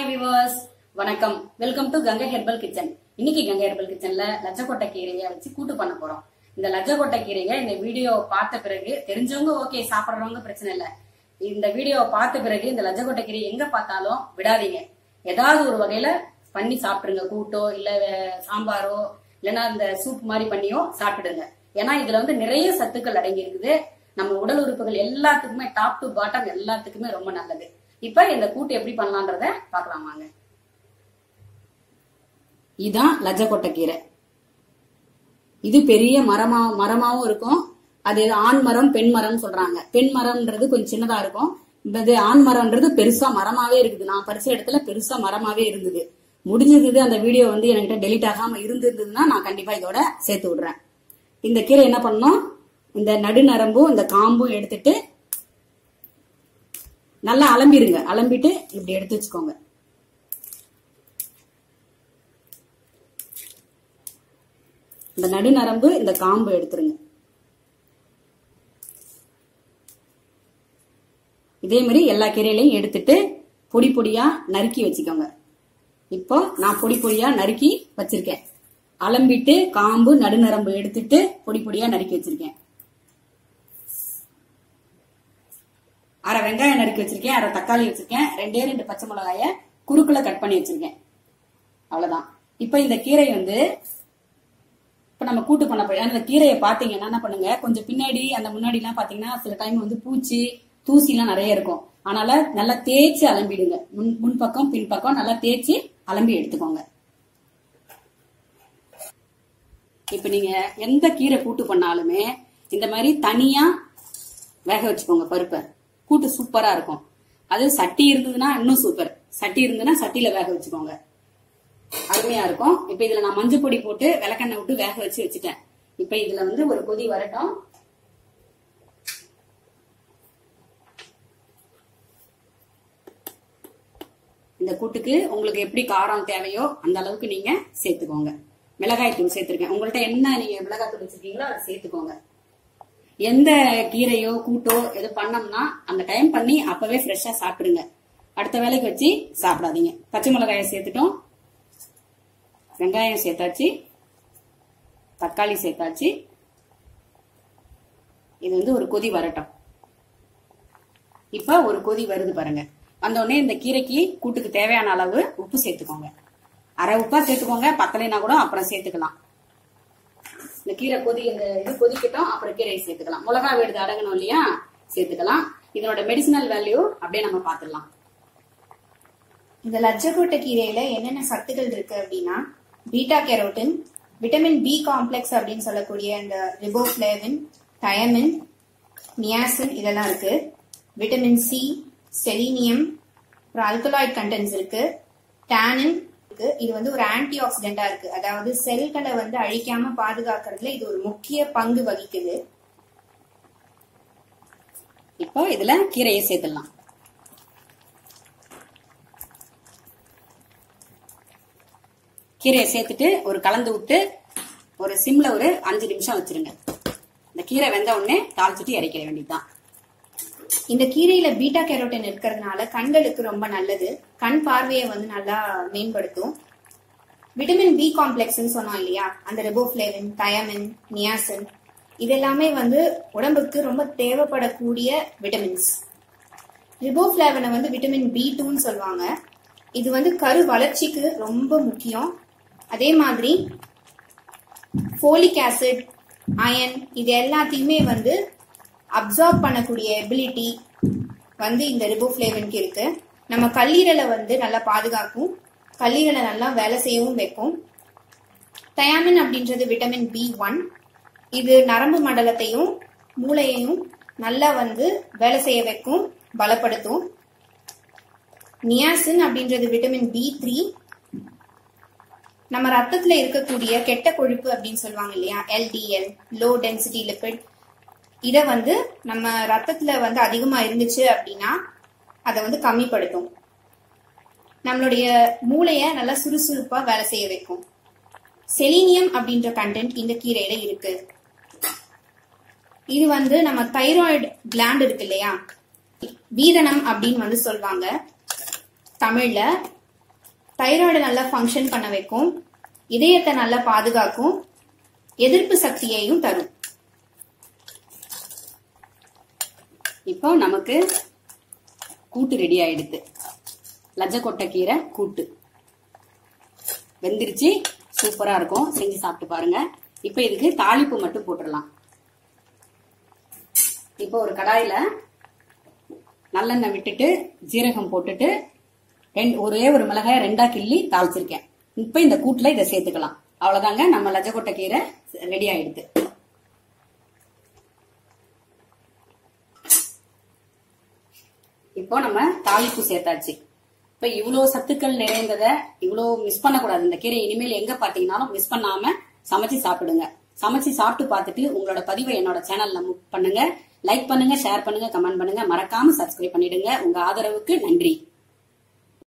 hi viewers வணக்கம் welcome to Gangai herbal kitchen இன்னைக்கு Gangai herbal கிச்சன்ல லட்சக்கொட்டை கீரையை வச்சு கூட்டு பண்ண போறோம் இந்த லட்சக்கொட்டை கீரையை இந்த வீடியோ பார்த்த பிறகு தெரிஞ்சவங்க ஓகே சாப்பிடுறவங்க பிரச்சனை இல்ல இந்த வீடியோவை பார்த்த பிறகு இந்த லட்சக்கொட்டை கீரை எங்க பார்த்தாலும் விடாதீங்க ஏதாவது ஒரு வகையில பண்ணி சாப்பிடுங்க கூட்டோ இல்ல வே- சாம்பாரோ இல்லைன்னா இந்த சூப் மாதிரி பண்ணியோ சாப்பிடுங்க ஏன்னா இதுல வந்து நிறைய சத்துக்கள் அடங்கி இருக்குது நம்ம உடல் உறுப்புகள் எல்லாத்துக்குமே டாப் டு பாட்டம் எல்லாத்துக்குமே ரொம்ப நல்லது இப்ப இந்த கூட்டு எப்படி பண்ணலான்றத பார்க்கலாம் வாங்க இதான் லஜ்ஜக்கொட்டை கீரை இது பெரிய மரமா மரமாவும் இருக்கும் அது ஆண் மரம் பெண் மரம் சொல்றாங்க பெண் மரம்ன்றது கொஞ்சம் சின்னதா இருக்கும் இது ஆண் மரம்ன்றது பெருசா மரமாவே இருக்குது நான் பறிச்ச இடத்துல பெருசா மரமாவே இருந்தது முடிஞ்சது அந்த வீடியோ வந்து என்கிட்ட டெலிட் ஆகாம இருந்திருந்ததுன்னா நான் கண்டிப்பா இதோட சேர்த்து விடுறேன் இந்த கீரை என்ன பண்ணணும் இந்த நடுநரம்பும் இந்த காம்பும் எடுத்துட்டு நல்லா அலம்பிருங்க அலம்பிட்டு இப்படி எடுத்து வச்சுக்கோங்க இந்த நடுநரம்பு இந்த காம்பு எடுத்துருங்க இதே மாதிரி எல்லா கீரையிலையும் எடுத்துட்டு பொடி பொடியா நறுக்கி வச்சுக்கோங்க இப்போ நான் பொடி பொடியா நறுக்கி வச்சிருக்கேன் அலம்பிட்டு காம்பு நடுநரம்பு எடுத்துட்டு பொடி பொடியா நறுக்கி வச்சிருக்கேன் அரை வெங்காயம் நறுக்கி வச்சிருக்கேன் அரை தக்காளி வச்சிருக்கேன் ரெண்டே ரெண்டு பச்சை மிளகாய குறுக்குல கட் பண்ணி வச்சிருக்கேன் அவ்வளவுதான் இப்ப இந்த கீரை வந்து இப்ப நம்ம கூட்டு பண்ண போய் அந்த கீரையை பாத்தீங்கன்னா என்ன பண்ணுங்க கொஞ்சம் பின்னாடி அந்த முன்னாடி எல்லாம் பாத்தீங்கன்னா சில டைம் வந்து பூச்சி தூசி எல்லாம் நிறைய இருக்கும் அதனால நல்லா தேய்ச்சி அலம்பிடுங்க முன் முன்பக்கம் பின்பக்கம் நல்லா தேய்ச்சி அலம்பி எடுத்துக்கோங்க இப்ப நீங்க எந்த கீரை கூட்டு பண்ணாலுமே இந்த மாதிரி தனியா வேக வச்சுக்கோங்க பருப்பை கூட்டு சூப்பரா இருக்கும் அது சட்டி இருந்ததுன்னா இன்னும் சூப்பர் சட்டி இருந்ததுன்னா சட்டியில வேக வச்சுக்கோங்க அருமையா இருக்கும் இப்ப இதுல நான் மஞ்சள் பொடி போட்டு விளக்கெண்ணெய் விட்டு வேக வச்சு வச்சுட்டேன் இப்ப இதுல வந்து ஒரு கொதி வரட்டும் இந்த கூட்டுக்கு உங்களுக்கு எப்படி காரம் தேவையோ அந்த அளவுக்கு நீங்க சேர்த்துக்கோங்க மிளகாய் தூள் சேர்த்திருக்கேன் உங்கள்ட்ட என்ன நீங்க மிளகாய் தூள் வச்சிருக்கீங்களோ அதை சேர்த்துக்கோங்க எந்த கீரையோ கூட்டோ எது பண்ணோம்னா அந்த டைம் பண்ணி அப்பவே ஃப்ரெஷ்ஷா சாப்பிடுங்க அடுத்த வேலைக்கு வச்சு சாப்பிடாதீங்க பச்சை மிளகாயை சேர்த்துட்டோம் வெங்காயம் சேர்த்தாச்சு தக்காளி சேர்த்தாச்சு இது வந்து ஒரு கொதி வரட்டும் இப்ப ஒரு கொதி வருது பாருங்க வந்த உடனே இந்த கீரைக்கு கூட்டுக்கு தேவையான அளவு உப்பு சேர்த்துக்கோங்க அரை உப்பா சேர்த்துக்கோங்க பத்தலைனா கூட அப்புறம் சேர்த்துக்கலாம் இந்த கீரை கொதி இந்த இது கொதிக்கட்டும் அப்புறம் கீரையை சேர்த்துக்கலாம் மிளகா விடுது அடங்கணும் இல்லையா சேர்த்துக்கலாம் இதனோட மெடிசினல் வேல்யூ அப்படியே நம்ம பாத்துடலாம் இந்த லட்சக்கோட்டை கீரையில என்னென்ன சத்துக்கள் இருக்கு அப்படின்னா beta carotene vitamin B complex அப்படின்னு சொல்லக்கூடிய இந்த ரிபோஃப்ளேவின் டயமின் நியாசின் இதெல்லாம் இருக்கு விட்டமின் சி செலீனியம் அப்புறம் அல்கலாய்ட் கண்டென்ட்ஸ் இருக்கு டானின் இருக்கு இது வந்து ஒரு ஆன்டி ஆக்சிடென்டா இருக்கு அதாவது செல்களை வந்து அழிக்காம பாதுகாக்கிறதுல இது ஒரு முக்கிய பங்கு வகிக்குது இப்போ இதுல கீரையை சேர்த்துடலாம் கீரையை சேர்த்துட்டு ஒரு கலந்து விட்டு ஒரு சிம்ல ஒரு அஞ்சு நிமிஷம் வச்சிருங்க இந்த கீரை வெந்த உடனே தாளிச்சிட்டு இறக்கிற வேண்டியதுதான் இந்த கீரையில பீட்டா கெரோட்டின் இருக்கிறதுனால கண்களுக்கு ரொம்ப நல்லது கண் பார்வையை வந்து நல்லா மேம்படுத்தும் விட்டமின் பி காம்ப்ளெக்ஸ்னு சொன்னோம் இல்லையா அந்த ரெபோஃப்ளேவின் தயமின் நியாசின் இதெல்லாமே வந்து உடம்புக்கு ரொம்ப தேவைப்படக்கூடிய விட்டமின்ஸ் ரிபோஃப்ளேவனை வந்து விட்டமின் பி டூன்னு சொல்லுவாங்க இது வந்து கரு வளர்ச்சிக்கு ரொம்ப முக்கியம் அதே மாதிரி ஃபோலிக் ஆசிட் அயன் இது எல்லாத்தையுமே வந்து அப்சார்ப் பண்ணக்கூடிய எபிலிட்டி வந்து இந்த ரிபோஃப்ளேவனுக்கு இருக்கு நம்ம கல்லீரலை வந்து நல்லா பாதுகாக்கும் கல்லீரலை நல்லா வேலை செய்யவும் வைக்கும் தயாமின் அப்படின்றது விட்டமின் பி ஒன் இது நரம்பு மண்டலத்தையும் மூளையையும் நல்லா வந்து வேலை செய்ய வைக்கும் பலப்படுத்தும் நியாசின் அப்படின்றது விட்டமின் பி த்ரீ நம்ம ரத்தத்துல இருக்கக்கூடிய கெட்ட கொழுப்பு அப்படின்னு சொல்லுவாங்க இல்லையா எல்டிஎல் லோ டென்சிட்டி லிபிட் இத வந்து நம்ம ரத்தத்துல வந்து அதிகமா இருந்துச்சு அப்படின்னா அதை வந்து கம்மிப்படுத்தும் நம்மளுடைய மூளைய நல்லா சுறுசுறுப்பா வேலை செய்ய வைக்கும் செலீனியம் அப்படின்ற கண்டென்ட் இந்த கீரையில இருக்கு இது வந்து நம்ம தைராய்டு கிளாண்ட் இருக்கு இல்லையா வீதனம் அப்படின்னு வந்து சொல்லுவாங்க தமிழ்ல தைராய்டு நல்லா ஃபங்க்ஷன் பண்ண வைக்கும் இதயத்தை நல்லா பாதுகாக்கும் எதிர்ப்பு சக்தியையும் தரும் இப்போ நமக்கு கூட்டு ரெடி ஆயிடுது லஜ்ஜக்கொட்டை கீரை கூட்டு வெந்திருச்சு சூப்பரா இருக்கும் செஞ்சு சாப்பிட்டு பாருங்க இப்போ இதுக்கு தாளிப்பு மட்டும் போட்டுடலாம் இப்போ ஒரு கடாயில நல்லெண்ணெய் விட்டுட்டு ஜீரகம் போட்டுட்டு ரெண்டு ஒரே ஒரு மிளகாய ரெண்டா கிள்ளி தாளிச்சிருக்கேன் இப்போ இந்த கூட்டுல இதை சேர்த்துக்கலாம் அவ்வளவுதாங்க நம்ம லஜ்ஜக்கொட்டை கீரை ரெடி ஆயிடுது இப்போ நம்ம தாளிப்பு சேர்த்தாச்சு இப்ப இவ்வளவு சத்துக்கள் நிறைந்ததை இவ்வளவு மிஸ் பண்ணக்கூடாது இந்த கீரை இனிமேல் எங்க பாத்தீங்கன்னாலும் மிஸ் பண்ணாம சமைச்சு சாப்பிடுங்க சமைச்சு சாப்பிட்டு பார்த்துட்டு உங்களோட பதிவை என்னோட சேனல்ல பண்ணுங்க லைக் பண்ணுங்க ஷேர் பண்ணுங்க கமெண்ட் பண்ணுங்க மறக்காம சப்ஸ்கிரைப் பண்ணிடுங்க உங்க ஆதரவுக்கு நன்றி